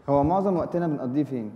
هو معظم وقتنا بنقضيه فين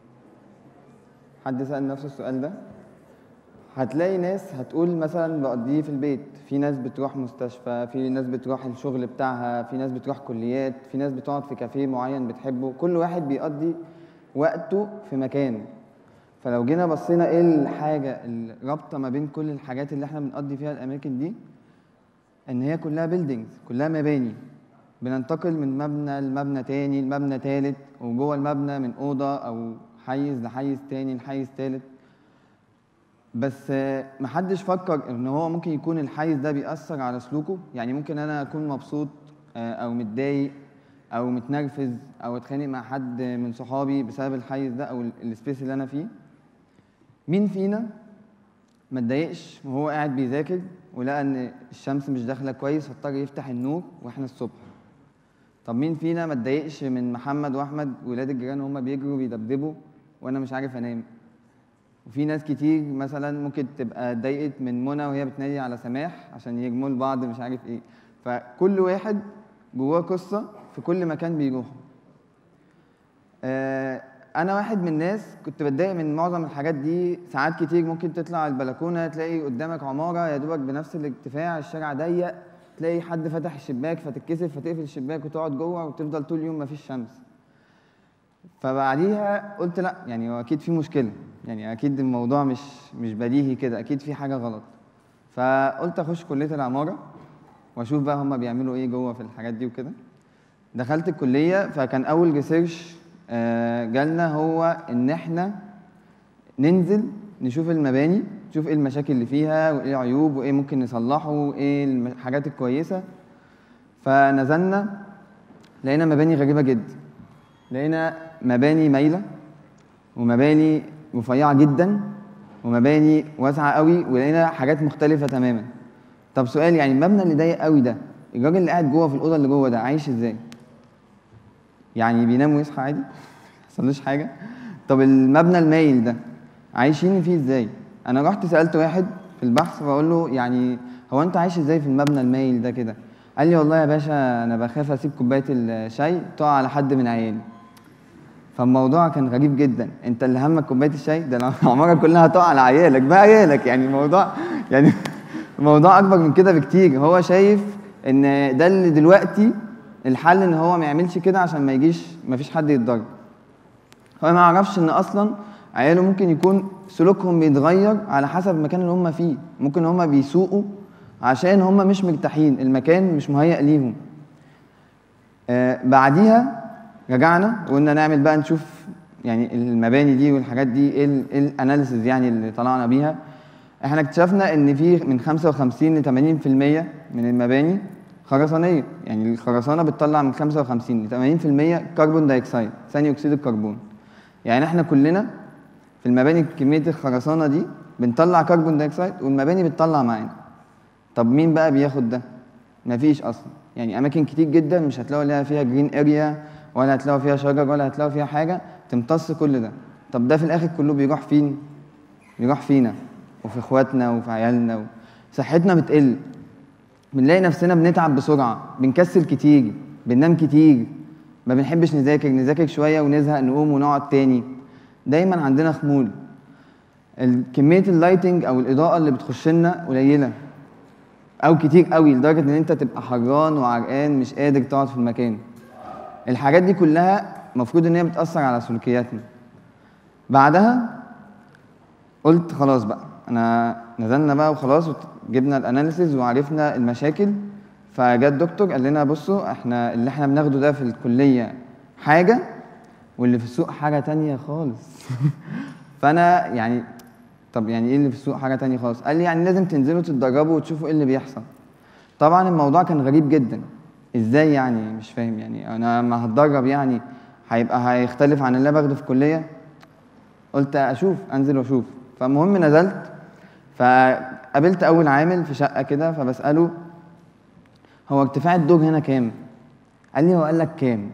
حد سأل نفسه السؤال ده هتلاقي ناس هتقول مثلا بقضيه في البيت في ناس بتروح مستشفى في ناس بتروح الشغل بتاعها في ناس بتروح كليات في ناس بتقعد في كافيه معين بتحبه كل واحد بيقضي وقته في مكان فلو جينا بصينا ايه الحاجة الرابطة ما بين كل الحاجات اللي احنا بنقضي فيها الأماكن دي إن هي كلها بيلدينجز كلها مباني بننتقل من مبنى لمبنى تاني لمبنى تالت وجوه المبنى من أوضة أو حيز لحيز تاني لحيز تالت بس آه، محدش فكر ان هو ممكن يكون الحيز ده بيأثر على سلوكه يعني ممكن انا اكون مبسوط آه، او متضايق او متنرفز او اتخانق مع حد من صحابي بسبب الحيز ده او ال- السبيس اللي انا فيه مين فينا ما اتضايقش وهو قاعد بيذاكر ولقى ان الشمس مش داخله كويس فاضطر يفتح النور واحنا الصبح طب مين فينا ما اتضايقش من محمد واحمد ولاد الجيران وهم بيجروا بيدبدبوا وانا مش عارف انام وفي ناس كتير مثلا ممكن تبقى اتضايقت من منى وهي بتنادي على سماح عشان يرموا لبعض مش عارف ايه فكل واحد جواه قصه في كل مكان بيروحه آه، انا واحد من الناس كنت بتضايق من معظم الحاجات دي ساعات كتير ممكن تطلع على البلكونه تلاقي قدامك عماره يا دوبك بنفس الارتفاع الشارع ضيق تلاقي حد فتح الشباك فتتكسف فتقفل الشباك وتقعد جوه وتفضل طول اليوم مفيش شمس فبعديها قلت لا يعني هو اكيد في مشكله يعني اكيد الموضوع مش مش بديهي كده اكيد في حاجه غلط فقلت اخش كليه العماره واشوف بقى هما بيعملوا ايه جوه في الحاجات دي وكده دخلت الكليه فكان اول ريسيرش آه، جالنا هو ان احنا ننزل نشوف المباني نشوف ايه المشاكل اللي فيها وايه العيوب وايه ممكن نصلحه وايه الم- الحاجات الكويسه فنزلنا لقينا مباني غريبه جدا لقينا مباني مايله ومباني رفيعه جدا ومباني واسعه قوي ولقينا حاجات مختلفه تماما طب سؤال يعني المبنى اللي ضيق قوي ده الراجل اللي قاعد جوه في الاوضه اللي جوه ده عايش ازاي يعني بينام ويصحى عادي حصلوش حاجه طب المبنى المايل ده عايشين فيه ازاي انا رحت سالت واحد في البحث بقول له يعني هو انت عايش ازاي في المبنى المايل ده كده قال لي والله يا باشا انا بخاف اسيب كوبايه الشاي تقع على حد من عيالي فالموضوع كان غريب جدا انت اللي همك كوبايه الشاي ده العماره كلها تقع على عيالك بقى عيالك يعني الموضوع يعني الموضوع اكبر من كده بكتير هو شايف ان ده اللي دلوقتي الحل ان هو ما يعملش كده عشان ما يجيش ما فيش حد يتضرر هو ما يعرفش ان اصلا عياله ممكن يكون سلوكهم بيتغير على حسب المكان اللي هم فيه ممكن هم بيسوقوا عشان هم مش مرتاحين المكان مش مهيأ ليهم آه بعديها رجعنا وقلنا نعمل بقى نشوف يعني المباني دي والحاجات دي ايه ال- ايه الاناليسيز يعني اللي طلعنا بيها احنا اكتشفنا ان في من 55 ل 80% من المباني خرسانيه يعني الخرسانه بتطلع من 55 ل 80% كربون دايوكسيد ثاني اكسيد الكربون يعني احنا كلنا في المباني كميه الخرسانه دي بنطلع كربون دايوكسيد والمباني بتطلع معانا طب مين بقى بياخد ده مفيش اصلا يعني اماكن كتير جدا مش هتلاقوا لها فيها جرين اريا ولا هتلاقوا فيها شجر ولا هتلاقوا فيها حاجه تمتص كل ده طب ده في الاخر كله بيروح فين بيروح فينا وفي اخواتنا وفي عيالنا و... صحتنا بتقل بنلاقي نفسنا بنتعب بسرعه بنكسل كتير بننام كتير ما بنحبش نذاكر نذاكر شويه ونزهق نقوم ونقعد تاني دايما عندنا خمول ال- كميه اللايتنج او الاضاءه اللي بتخش لنا قليله او كتير قوي لدرجه ان انت تبقى حران وعرقان مش قادر تقعد في المكان الحاجات دي كلها المفروض ان هي بتاثر على سلوكياتنا بعدها قلت خلاص بقى انا نزلنا بقى وخلاص جبنا الاناليسيز وعرفنا المشاكل فجاء الدكتور قال لنا بصوا احنا اللي احنا بناخده ده في الكليه حاجه واللي في السوق حاجه تانية خالص فانا يعني طب يعني ايه اللي في السوق حاجه تانية خالص قال لي يعني لازم تنزلوا تتدربوا وتشوفوا ايه اللي بيحصل طبعا الموضوع كان غريب جدا ازاي يعني مش فاهم يعني انا ما هتدرب يعني هيبقى هيختلف عن اللي أنا باخده في الكليه قلت اشوف انزل واشوف فالمهم نزلت فقابلت اول عامل في شقه كده فبساله هو ارتفاع الدور هنا كام قال لي هو قال لك كام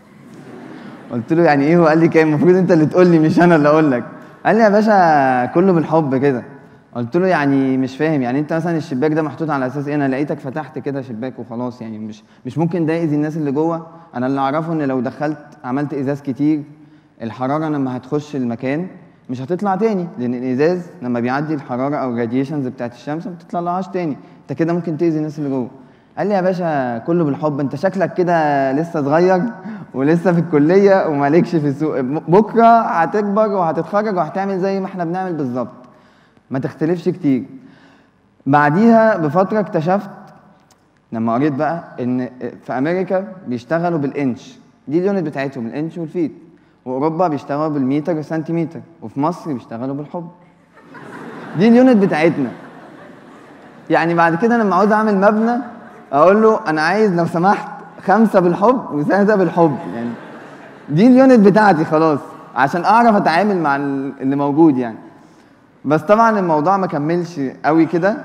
قلت له يعني ايه هو قال لي كام المفروض انت اللي تقول لي مش انا اللي اقول لك قال لي يا باشا كله بالحب كده قلت له يعني مش فاهم يعني انت مثلا الشباك ده محطوط على اساس ايه انا لقيتك فتحت كده شباك وخلاص يعني مش مش ممكن ده يأذي الناس اللي جوه انا اللي اعرفه ان لو دخلت عملت ازاز كتير الحراره لما هتخش المكان مش هتطلع تاني لان الازاز لما بيعدي الحراره او الراديشنز بتاعت الشمس ما بتطلعلهاش تاني انت كده ممكن تاذي الناس اللي جوه قال لي يا باشا كله بالحب انت شكلك كده لسه صغير ولسه في الكليه ومالكش في السوق بكره هتكبر وهتتخرج وهتعمل زي ما احنا بنعمل بالظبط ما تختلفش كتير بعديها بفتره اكتشفت لما قريت بقى ان في امريكا بيشتغلوا بالانش دي اليونت بتاعتهم الانش والفيت واوروبا بيشتغلوا بالمتر والسنتيمتر وفي مصر بيشتغلوا بالحب دي اليونت بتاعتنا يعني بعد كده لما عاوز اعمل مبنى اقول له انا عايز لو سمحت خمسه بالحب وثلاثه بالحب يعني دي اليونت بتاعتي خلاص عشان اعرف اتعامل مع اللي موجود يعني بس طبعا الموضوع ما كملش قوي كده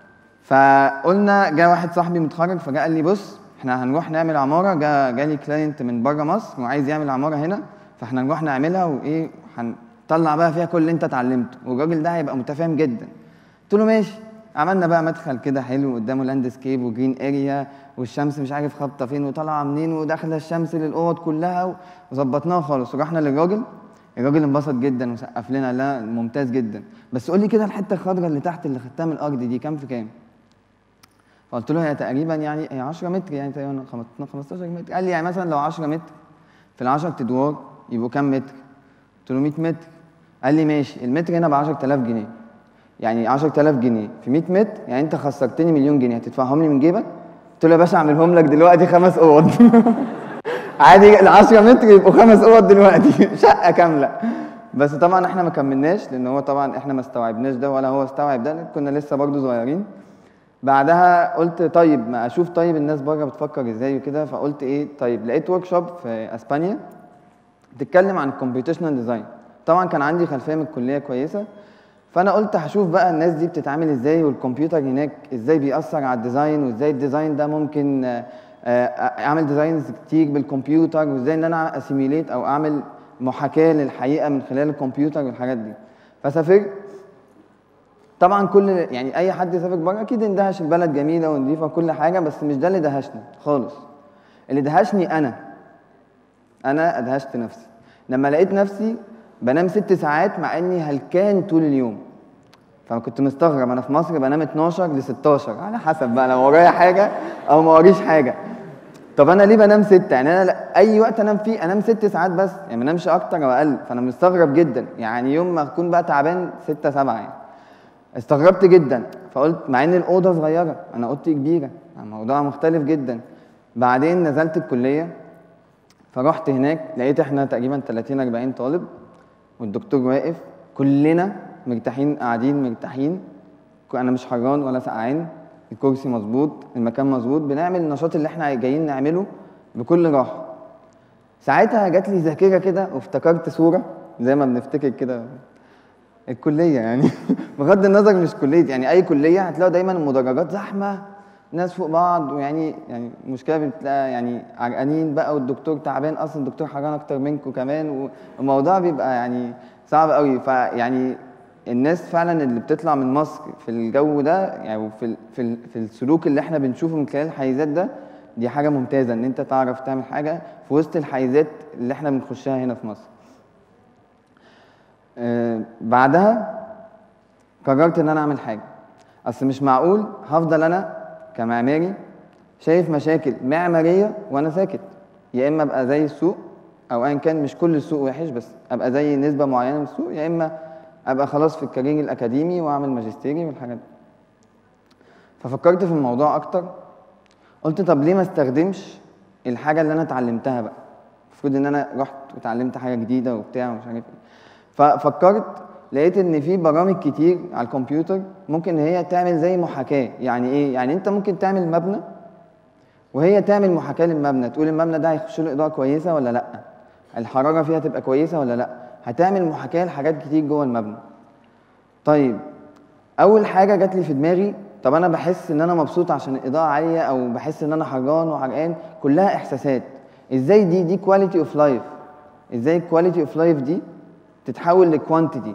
فقلنا جه واحد صاحبي متخرج فجاء قال لي بص احنا هنروح نعمل عماره جا جالي كلاينت من بره مصر وعايز يعمل عماره هنا فاحنا نروح نعملها وايه هنطلع بقى فيها كل اللي انت اتعلمته والراجل ده هيبقى متفاهم جدا قلت له ماشي عملنا بقى مدخل كده حلو قدامه لاند سكيب وجرين اريا والشمس مش عارف خابطه فين وطالعه منين وداخله الشمس للاوض كلها وظبطناها خالص ورحنا للراجل الراجل انبسط جدا وسقف لنا لا ممتاز جدا بس قول لي كده الحته الخضراء اللي تحت اللي خدتها من الارض دي كام في كام؟ فقلت له هي تقريبا يعني هي 10 متر يعني تقريبا 15 متر قال لي يعني مثلا لو 10 متر في ال 10 ادوار يبقوا كام متر؟ قلت له 100 متر قال لي ماشي المتر هنا ب 10000 جنيه يعني 10000 جنيه في 100 متر يعني انت خسرتني مليون جنيه هتدفعهم لي من جيبك؟ قلت له يا باشا اعملهم لك دلوقتي خمس اوض عادي ال 10 متر يبقوا خمس اوض دلوقتي شقه كامله بس طبعا احنا ما كملناش لان هو طبعا احنا ما استوعبناش ده ولا هو استوعب ده كنا لسه برضه صغيرين بعدها قلت طيب ما اشوف طيب الناس بره بتفكر ازاي وكده فقلت ايه طيب لقيت ورك شوب في اسبانيا بتتكلم عن الكمبيوتيشنال ديزاين طبعا كان عندي خلفيه من الكليه كويسه فانا قلت هشوف بقى الناس دي بتتعامل ازاي والكمبيوتر هناك ازاي بيأثر على الديزاين وازاي الديزاين ده ممكن اعمل ديزاينز كتير بالكمبيوتر وازاي ان انا اسيميليت او اعمل محاكاه للحقيقه من خلال الكمبيوتر والحاجات دي فسافرت طبعا كل يعني اي حد يسافر بره اكيد اندهش البلد جميله ونظيفه وكل حاجه بس مش ده اللي دهشني خالص اللي دهشني انا انا ادهشت نفسي لما لقيت نفسي بنام ست ساعات مع اني هلكان طول اليوم فانا كنت مستغرب انا في مصر بنام 12 ل 16 على حسب بقى لو ورايا حاجه او ما وريش حاجه طب انا ليه بنام ستة يعني انا لا- اي وقت انام فيه انام ست ساعات بس يعني ما انامش اكتر او اقل فانا مستغرب جدا يعني يوم ما اكون بقى تعبان ستة سبعة يعني استغربت جدا فقلت مع ان الاوضه صغيره انا اوضتي كبيره الموضوع مختلف جدا بعدين نزلت الكليه فرحت هناك لقيت احنا تقريبا 30 40 طالب والدكتور واقف كلنا مرتاحين قاعدين مرتاحين انا مش حران ولا سقعان الكرسي مظبوط المكان مظبوط بنعمل النشاط اللي احنا جايين نعمله بكل راحه ساعتها جات لي ذاكره كده وافتكرت صوره زي ما بنفتكر كده الكليه يعني بغض النظر مش كليه يعني اي كليه هتلاقوا دايما المدرجات زحمه ناس فوق بعض ويعني يعني مشكله بتلاقي يعني عرقانين بقى والدكتور تعبان اصلا الدكتور حران اكتر منكم كمان والموضوع بيبقى يعني صعب قوي فيعني الناس فعلا اللي بتطلع من مصر في الجو ده يعني في ال- في ال- في السلوك اللي احنا بنشوفه من خلال الحيزات ده دي حاجه ممتازه ان انت تعرف تعمل حاجه في وسط الحيزات اللي احنا بنخشها هنا في مصر آه، بعدها قررت ان انا اعمل حاجه اصل مش معقول هفضل انا كمعماري شايف مشاكل معماريه وانا ساكت يا اما ابقى زي السوق او ايا كان مش كل السوق وحش بس ابقى زي نسبه معينه من السوق يا اما ابقى خلاص في الكارير الاكاديمي واعمل ماجستيري والحاجات دي ففكرت في الموضوع اكتر قلت طب ليه ما استخدمش الحاجه اللي انا اتعلمتها بقى المفروض ان انا رحت وتعلمت حاجه جديده وبتاع ومش عارف ايه ففكرت لقيت ان في برامج كتير على الكمبيوتر ممكن هي تعمل زي محاكاه يعني ايه يعني انت ممكن تعمل مبنى وهي تعمل محاكاه للمبنى تقول المبنى ده هيخش له اضاءه كويسه ولا لا الحراره فيها تبقى كويسه ولا لا هتعمل محاكاه لحاجات كتير جوه المبنى طيب اول حاجه جات لي في دماغي طب انا بحس ان انا مبسوط عشان الاضاءه عاليه او بحس ان انا حران وعرقان كلها احساسات ازاي دي دي كواليتي اوف لايف ازاي الكواليتي اوف لايف دي تتحول لكوانتيتي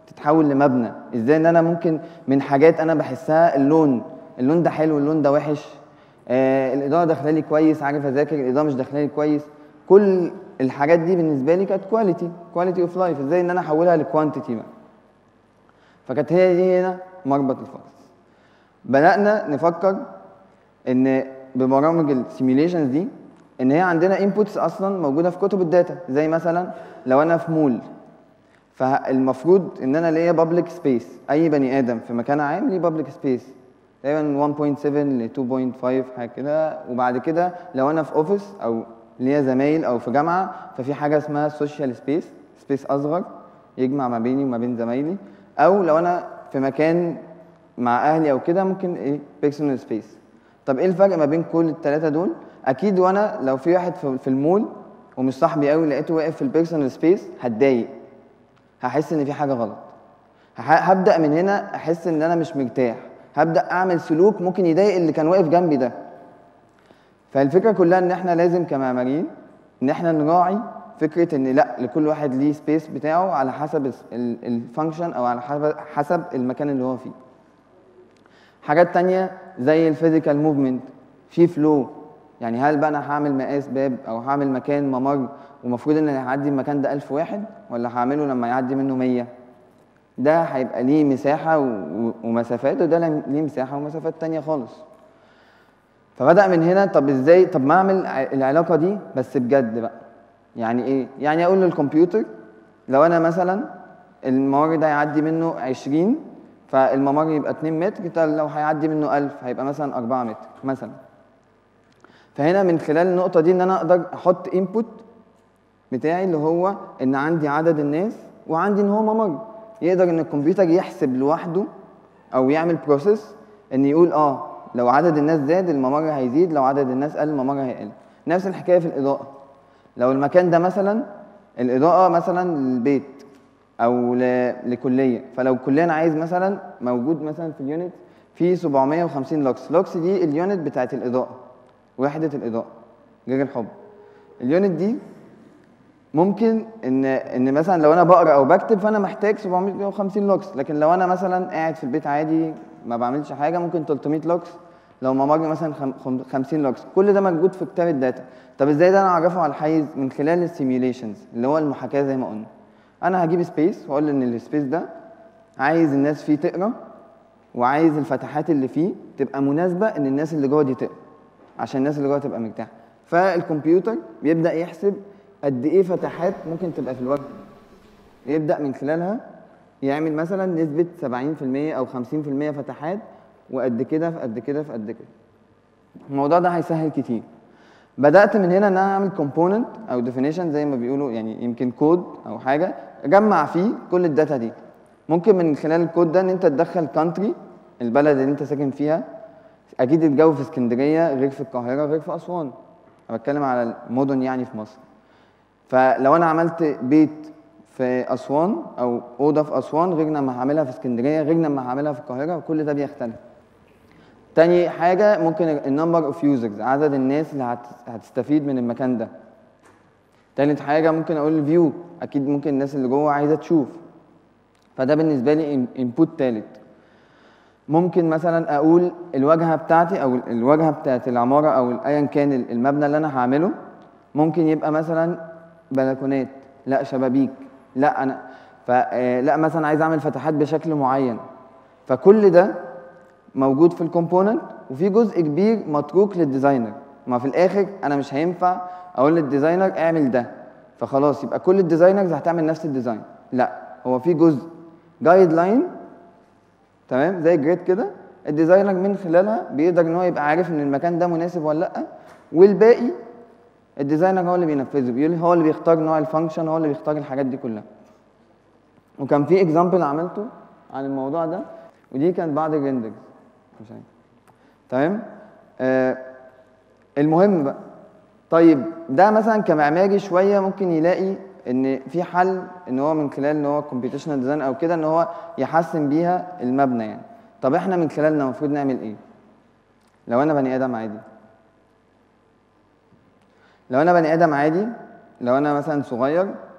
تتحول لمبنى ازاي ان انا ممكن من حاجات انا بحسها اللون اللون ده حلو اللون ده وحش آه الاضاءه داخله لي كويس عارف اذاكر الاضاءه مش داخله لي كويس كل الحاجات دي بالنسبه لي كانت كواليتي كواليتي اوف لايف ازاي ان انا احولها لكوانتيتي بقى فكانت هي دي هنا مربط الفرس بدانا نفكر ان ببرامج السيميوليشنز دي ان هي عندنا انبوتس اصلا موجوده في كتب الداتا زي مثلا لو انا في مول فالمفروض ان انا ليا بابليك سبيس اي بني ادم في مكان عام ليه بابليك سبيس تقريبا 1.7 ل 2.5 حاجه كده وبعد كده لو انا في اوفيس او ليا زمايل او في جامعه ففي حاجه اسمها سوشيال سبيس سبيس اصغر يجمع ما بيني وما بين زمايلي او لو انا في مكان مع اهلي او كده ممكن ايه بيرسونال سبيس طب ايه الفرق ما بين كل الثلاثه دول اكيد وانا لو في واحد في المول ومش صاحبي قوي لقيته واقف في البيرسونال سبيس هتضايق هحس ان في حاجه غلط هبدا من هنا احس ان انا مش مرتاح هبدا اعمل سلوك ممكن يضايق اللي كان واقف جنبي ده فالفكره كلها ان احنا لازم كمعماريين ان احنا نراعي فكره ان لا لكل واحد ليه سبيس بتاعه على حسب الفانكشن او على حسب حسب المكان اللي هو فيه حاجات تانية زي الفيزيكال موفمنت في فلو يعني هل بقى انا هعمل مقاس باب او هعمل مكان ممر ومفروض ان هيعدي المكان ده 1000 واحد ولا هعمله لما يعدي منه 100 ده هيبقى ليه مساحة ومسافات وده ليه مساحة ومسافات تانية خالص فبدأ من هنا طب ازاي طب ما اعمل العلاقة دي بس بجد بقى يعني ايه يعني اقول للكمبيوتر لو انا مثلا الممر ده يعدي منه 20 فالممر يبقى 2 متر لو هيعدي منه 1000 هيبقى مثلا 4 متر مثلا فهنا من خلال النقطة دي ان انا اقدر احط انبوت بتاعي اللي هو ان عندي عدد الناس وعندي ان هو ممر يقدر ان الكمبيوتر يحسب لوحده او يعمل بروسيس ان يقول اه لو عدد الناس زاد الممر هيزيد لو عدد الناس قل الممر هيقل نفس الحكايه في الاضاءه لو المكان ده مثلا الاضاءه مثلا للبيت او لكليه فلو كليه انا عايز مثلا موجود مثلا في اليونت في 750 لوكس لوكس دي اليونت بتاعت الاضاءه وحده الاضاءه غير الحب اليونت دي ممكن ان ان مثلا لو انا بقرا او بكتب فانا محتاج 750 لوكس لكن لو انا مثلا قاعد في البيت عادي ما بعملش حاجه ممكن 300 لوكس لو ممر مثلا 50 لوكس كل ده موجود في كتاب الداتا طب ازاي ده انا اعرفه على الحيز من خلال السيميوليشنز اللي هو المحاكاه زي ما قلنا انا هجيب سبيس واقول ان السبيس ده عايز الناس فيه تقرا وعايز الفتحات اللي فيه تبقى مناسبه ان الناس اللي جوه دي تقرا عشان الناس اللي جوه تبقى مرتاحه فالكمبيوتر بيبدا يحسب قد ايه فتحات ممكن تبقى في الوجه يبدا من خلالها يعمل مثلا نسبه 70% او 50% فتحات وقد كده في قد كده في قد كده الموضوع ده هيسهل كتير بدات من هنا ان انا اعمل كومبوننت او ديفينيشن زي ما بيقولوا يعني يمكن كود او حاجه اجمع فيه كل الداتا دي ممكن من خلال الكود ده ان انت تدخل كانتري البلد اللي انت ساكن فيها اكيد الجو في اسكندريه غير في القاهره غير في اسوان انا بتكلم على المدن يعني في مصر فلو انا عملت بيت في اسوان او اوضه في اسوان غير لما هعملها في اسكندريه غير لما هعملها في القاهره كل ده بيختلف تاني حاجه ممكن النمبر اوف يوزرز عدد الناس اللي هتستفيد من المكان ده تالت حاجه ممكن اقول الفيو اكيد ممكن الناس اللي جوه عايزه تشوف فده بالنسبه لي انبوت تالت ممكن مثلا اقول الواجهه بتاعتي او الواجهه بتاعت العماره او ايا كان المبنى اللي انا هعمله ممكن يبقى مثلا بلكونات لا شبابيك لا انا فلا مثلا عايز اعمل فتحات بشكل معين فكل ده موجود في الكومبوننت وفي جزء كبير متروك للديزاينر ما في الاخر انا مش هينفع اقول للديزاينر اعمل ده فخلاص يبقى كل الديزاينرز هتعمل نفس الديزاين لا هو في جزء جايد لاين تمام زي جريد كده الديزاينر من خلالها بيقدر ان هو يبقى عارف ان المكان ده مناسب ولا لا والباقي الديزاينر هو اللي بينفذه بيقول هو اللي بيختار نوع الفانكشن هو اللي بيختار الحاجات دي كلها وكان في اكزامبل عملته عن الموضوع ده ودي كانت بعض الريندرز مش عارف تمام آه المهم بقى طيب ده مثلا كمعماري شويه ممكن يلاقي ان في حل ان هو من خلال ان هو كومبيتيشنال ديزاين او كده ان هو يحسن بيها المبنى يعني طب احنا من خلالنا المفروض نعمل ايه لو انا بني ادم عادي لو انا بني ادم عادي لو انا مثلا صغير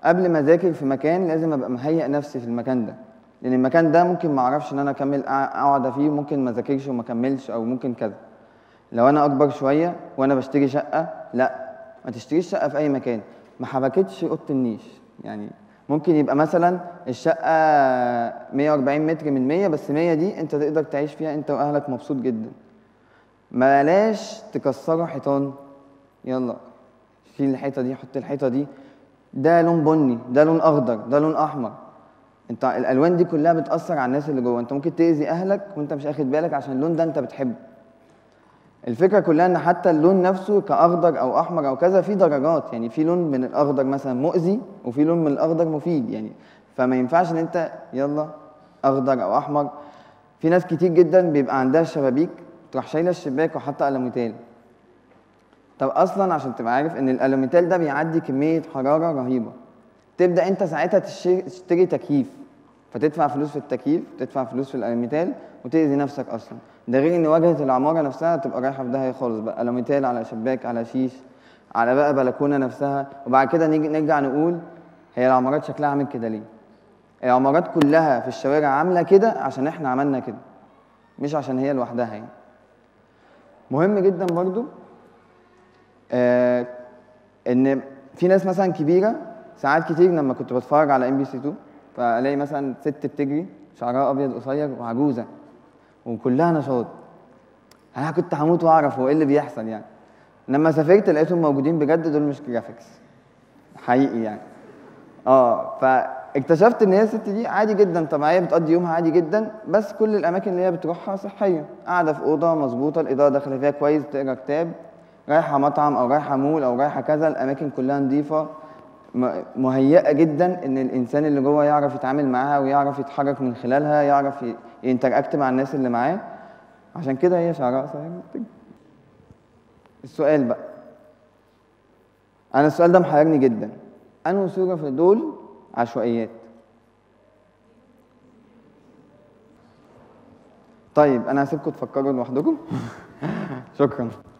قبل ما اذاكر في مكان لازم ابقى مهيئ نفسي في المكان ده لان المكان ده ممكن ما اعرفش ان انا اكمل أع- اقعد فيه ممكن ما اذاكرش وما اكملش او ممكن كذا لو انا اكبر شويه وانا بشتري شقه لا ما تشتريش شقه في اي مكان ما حبكتش اوضه النيش يعني ممكن يبقى مثلا الشقه 140 متر من 100 بس 100 دي انت تقدر تعيش فيها انت واهلك مبسوط جدا بلاش تكسروا حيطان يلا شيل الحيطه دي حط الحيطه دي ده لون بني ده لون اخضر ده لون احمر انت الالوان دي كلها بتاثر على الناس اللي جوه انت ممكن تاذي اهلك وانت مش اخد بالك عشان اللون ده انت بتحبه الفكره كلها ان حتى اللون نفسه كاخضر او احمر او كذا في درجات يعني في لون من الاخضر مثلا مؤذي وفي لون من الاخضر مفيد يعني فما ينفعش ان انت يلا اخضر او احمر في ناس كتير جدا بيبقى عندها شبابيك تروح شايله الشباك وحاطه الموتيل طب اصلا عشان تبقى عارف ان الالوميتال ده بيعدي كميه حراره رهيبه تبدا انت ساعتها تشتري, تشتري تكييف فتدفع فلوس في التكييف تدفع فلوس في الالوميتال وتاذي نفسك اصلا ده غير ان واجهه العماره نفسها تبقى رايحه في داهيه خالص بقى الوميتال على شباك على شيش على بقى بلكونه نفسها وبعد كده نيجي نرجع نقول هي العمارات شكلها عامل كده ليه العمارات كلها في الشوارع عامله كده عشان احنا عملنا كده مش عشان هي لوحدها يعني مهم جدا برضو آه ان في ناس مثلا كبيره ساعات كتير لما كنت بتفرج على ام بي سي 2 فالاقي مثلا ست بتجري شعرها ابيض قصير وعجوزه وكلها نشاط انا كنت هموت واعرف هو ايه اللي بيحصل يعني لما سافرت لقيتهم موجودين بجد دول مش جرافيكس حقيقي يعني اه فاكتشفت ان هي الست دي عادي جدا طبيعيه بتقضي يومها عادي جدا بس كل الاماكن اللي هي بتروحها صحيه قاعده في اوضه مظبوطه الاضاءه داخله فيها كويس بتقرا كتاب رايحه مطعم او رايحه مول او رايحه كذا الاماكن كلها نظيفه م- مهيئه جدا ان الانسان اللي جوه يعرف يتعامل معاها ويعرف يتحرك من خلالها يعرف ي- ينتراكت مع الناس اللي معاه عشان كده هي شعرها قصير جداً. السؤال بقى انا السؤال ده محيرني جدا انه صوره في دول عشوائيات طيب انا هسيبكم تفكروا لوحدكم شكرا